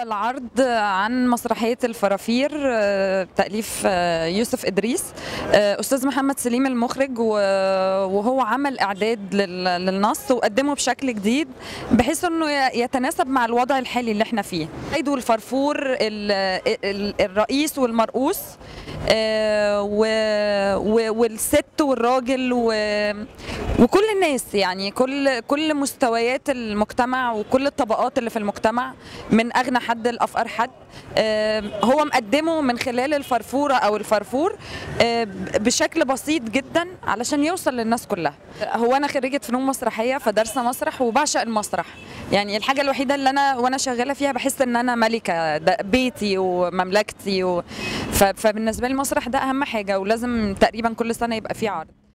العرض عن مسرحية الفرافير آه، تأليف آه، يوسف إدريس آه، أستاذ محمد سليم المخرج و- وهو عمل إعداد لل- للنص وقدمه بشكل جديد بحيث أنه ي- يتناسب مع الوضع الحالي اللي احنا فيه عيد والفرفور ال- ال- الرئيس والمرؤوس آه، و- و- والست والراجل و- وكل الناس يعني كل كل مستويات المجتمع وكل الطبقات اللي في المجتمع من اغنى حد لافقر حد آم، هو مقدمه من خلال الفرفوره او الفرفور آه، بشكل بسيط جدا علشان يوصل للناس كلها هو انا خريجه فنون مسرحيه فدارسه مسرح وبعشق المسرح يعني الحاجه الوحيده اللي انا وانا شغاله فيها بحس ان انا ملكه ده بيتي ومملكتي و... ف... فبالنسبه لي المسرح ده اهم حاجه ولازم تقريبا كل سنه يبقى فيه عرض